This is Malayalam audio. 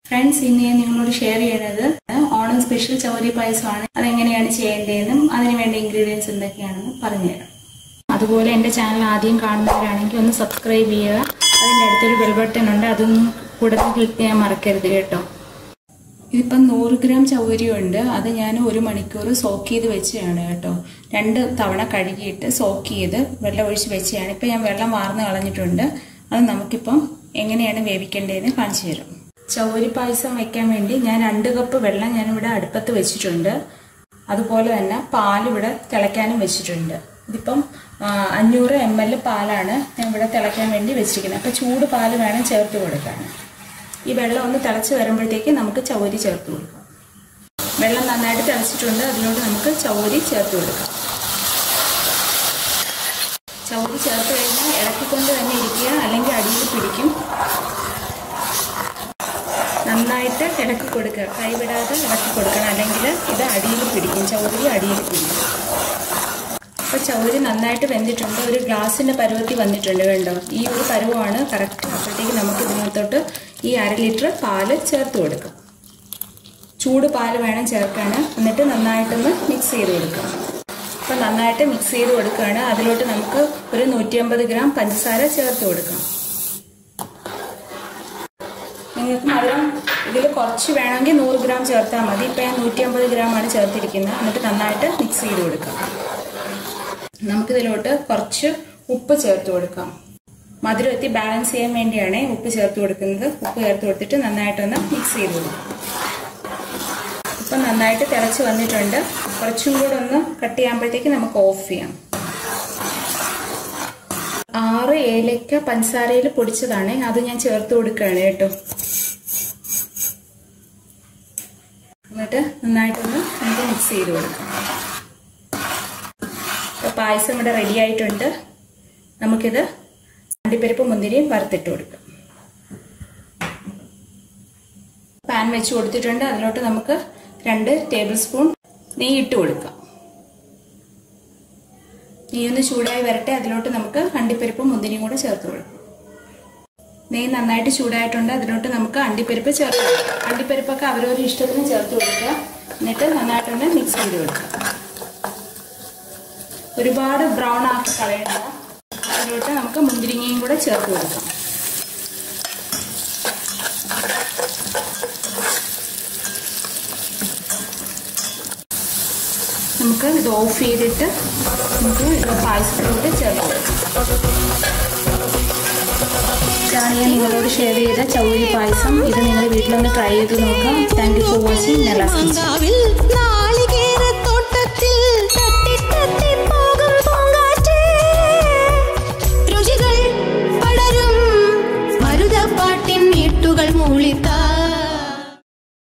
ഫ്രണ്ട്സ് ഇന്ന് ഞാൻ നിങ്ങളോട് ഷെയർ ചെയ്യുന്നത് ഓണം സ്പെഷ്യൽ ചൗരി പായസമാണ് അതെങ്ങനെയാണ് ചെയ്യേണ്ടതെന്നും അതിന് വേണ്ട ഇൻഗ്രീഡിയൻസ് എന്തൊക്കെയാണെന്ന് പറഞ്ഞുതരാം അതുപോലെ എൻ്റെ ചാനൽ ആദ്യം കാണുന്നവരാണെങ്കിൽ ഒന്ന് സബ്സ്ക്രൈബ് ചെയ്യുക അതിൻ്റെ അടുത്തൊരു ബെൽ ബട്ടൺ ഉണ്ട് അതൊന്നും കൂടുതൽ ക്ലിക്ക് ചെയ്യാൻ മറക്കരുത് കേട്ടോ ഇതിപ്പം നൂറ് ഗ്രാം ചൗരിയും ഉണ്ട് അത് ഞാൻ ഒരു മണിക്കൂർ സോക്ക് ചെയ്ത് വെച്ചതാണ് കേട്ടോ രണ്ട് തവണ കഴുകിയിട്ട് സോക്ക് ചെയ്ത് വെള്ളം ഒഴിച്ച് വെച്ചതാണ് ഇപ്പം ഞാൻ വെള്ളം വാർന്ന് കളഞ്ഞിട്ടുണ്ട് അത് നമുക്കിപ്പം എങ്ങനെയാണ് വേവിക്കേണ്ടതെന്ന് കാണിച്ചു തരാം ചൗരി പായസം വെക്കാൻ വേണ്ടി ഞാൻ രണ്ട് കപ്പ് വെള്ളം ഞാനിവിടെ അടുപ്പത്ത് വെച്ചിട്ടുണ്ട് അതുപോലെ തന്നെ പാൽ ഇവിടെ തിളയ്ക്കാനും വെച്ചിട്ടുണ്ട് ഇതിപ്പം അഞ്ഞൂറ് എം എൽ പാലാണ് ഞാൻ ഇവിടെ തിളയ്ക്കാൻ വേണ്ടി വെച്ചിരിക്കുന്നത് അപ്പം ചൂട് പാൽ വേണം ചേർത്ത് കൊടുക്കാൻ ഈ വെള്ളം ഒന്ന് തിളച്ച് വരുമ്പോഴത്തേക്ക് നമുക്ക് ചൗരി ചേർത്ത് കൊടുക്കാം വെള്ളം നന്നായിട്ട് തിളച്ചിട്ടുണ്ട് അതിലോട്ട് നമുക്ക് ചൗരി ചേർത്ത് കൊടുക്കാം ചൗരി ചേർത്ത് കഴിഞ്ഞാൽ ഇളക്കിക്കൊണ്ട് തന്നെ ഇരിക്കുക അല്ലെങ്കിൽ അടിയിൽ പിടിക്കും നന്നായിട്ട് ഇളക്കി കൊടുക്കുക കൈവിടാതെ ഇളക്കി കൊടുക്കണം അല്ലെങ്കിൽ ഇത് അടിയിൽ പിടിക്കും ചൗരി അടിയിൽ പിടിക്കും അപ്പോൾ ചൗരി നന്നായിട്ട് വെന്തിട്ടുണ്ട് ഒരു ഗ്ലാസിൻ്റെ പരുവത്തിൽ വന്നിട്ടുണ്ട് കണ്ടോ ഈ ഒരു പരുവമാണ് കറക്റ്റ് അപ്പോഴത്തേക്ക് നമുക്ക് ഇതിനകത്തോട്ട് ഈ അര ലിറ്റർ പാല് ചേർത്ത് കൊടുക്കാം ചൂട് പാല് വേണം ചേർക്കാൻ എന്നിട്ട് നന്നായിട്ടൊന്ന് മിക്സ് ചെയ്ത് കൊടുക്കാം അപ്പോൾ നന്നായിട്ട് മിക്സ് ചെയ്ത് കൊടുക്കുകയാണ് അതിലോട്ട് നമുക്ക് ഒരു നൂറ്റി അമ്പത് ഗ്രാം പഞ്ചസാര ചേർത്ത് കൊടുക്കാം നിങ്ങൾക്ക് മധുരം ഇതിൽ കുറച്ച് വേണമെങ്കിൽ നൂറ് ഗ്രാം ചേർത്താൽ മതി ഇപ്പം ഞാൻ നൂറ്റി അമ്പത് ഗ്രാമാണ് ചേർത്തിരിക്കുന്നത് എന്നിട്ട് നന്നായിട്ട് മിക്സ് ചെയ്ത് കൊടുക്കാം നമുക്കിതിലോട്ട് കുറച്ച് ഉപ്പ് ചേർത്ത് കൊടുക്കാം മധുരം എത്തി ബാലൻസ് ചെയ്യാൻ വേണ്ടിയാണ് ഉപ്പ് ചേർത്ത് കൊടുക്കുന്നത് ഉപ്പ് ചേർത്ത് കൊടുത്തിട്ട് നന്നായിട്ടൊന്ന് മിക്സ് ചെയ്ത് കൊടുക്കാം ഇപ്പം നന്നായിട്ട് തിളച്ച് വന്നിട്ടുണ്ട് കുറച്ചും കൂടെ ഒന്ന് കട്ട് ചെയ്യുമ്പോഴത്തേക്ക് നമുക്ക് ഓഫ് ചെയ്യാം ആറ് ഏലക്ക പഞ്ചസാരയിൽ പൊടിച്ചതാണ് അത് ഞാൻ ചേർത്ത് കൊടുക്കുകയാണ് കേട്ടോ എന്നിട്ട് നന്നായിട്ടൊന്ന് നമുക്ക് മിക്സ് ചെയ്ത് കൊടുക്കാം അപ്പോൾ പായസം ഇവിടെ റെഡി ആയിട്ടുണ്ട് നമുക്കിത് അണ്ടിപ്പരിപ്പ് മുന്തിരിയും വറുത്തിട്ട് കൊടുക്കാം പാൻ വെച്ച് കൊടുത്തിട്ടുണ്ട് അതിലോട്ട് നമുക്ക് രണ്ട് ടേബിൾ സ്പൂൺ നെയ്യ് ഇട്ട് കൊടുക്കാം നെയ്യൊന്ന് ചൂടായി വരട്ടെ അതിലോട്ട് നമുക്ക് അണ്ടിപ്പരിപ്പും മുന്തിരിയും കൂടെ ചേർത്ത് കൊടുക്കാം നെയ്യ് നന്നായിട്ട് ചൂടായിട്ടുണ്ട് അതിലോട്ട് നമുക്ക് അണ്ടിപ്പരിപ്പ് ചേർത്ത് കൊടുക്കാം അണ്ടിപ്പരിപ്പൊക്കെ അവരവരുടെ ഇഷ്ടത്തിന് ചേർത്ത് കൊടുക്കുക എന്നിട്ട് നന്നായിട്ടൊന്ന് മിക്സ് ചെയ്ത് കൊടുക്കുക ഒരുപാട് ബ്രൗൺ ആക്കി കളയണ്ട അതിലോട്ട് നമുക്ക് മുന്തിരിങ്ങയും കൂടെ ചേർത്ത് കൊടുക്കാം നമുക്ക് ഇത് ഓഫ് ചെയ്തിട്ട് നമുക്ക് ഇത് പായസത്തിലോട്ട് ചേർത്ത് കൊടുക്കാം ഇതാണ് ഞാൻ നിങ്ങളോട് ഷെയർ ചെയ്ത ചൗരി പായസം ഇത് നിങ്ങൾ വീട്ടിലൊന്ന് ട്രൈ ചെയ്ത് നോക്കാം താങ്ക് യു ഫോർ വാച്ചിങ് നെലാസ് പൂങ്കാവിൽ നാളികേരത്തോട്ടത്തിൽ തട്ടി തട്ടി പോകും പൂങ്കാറ്റേ. രുചികൾ പടരും മരുതപ്പാട്ടിൻ നീട്ടുകൾ മൂളിത്താ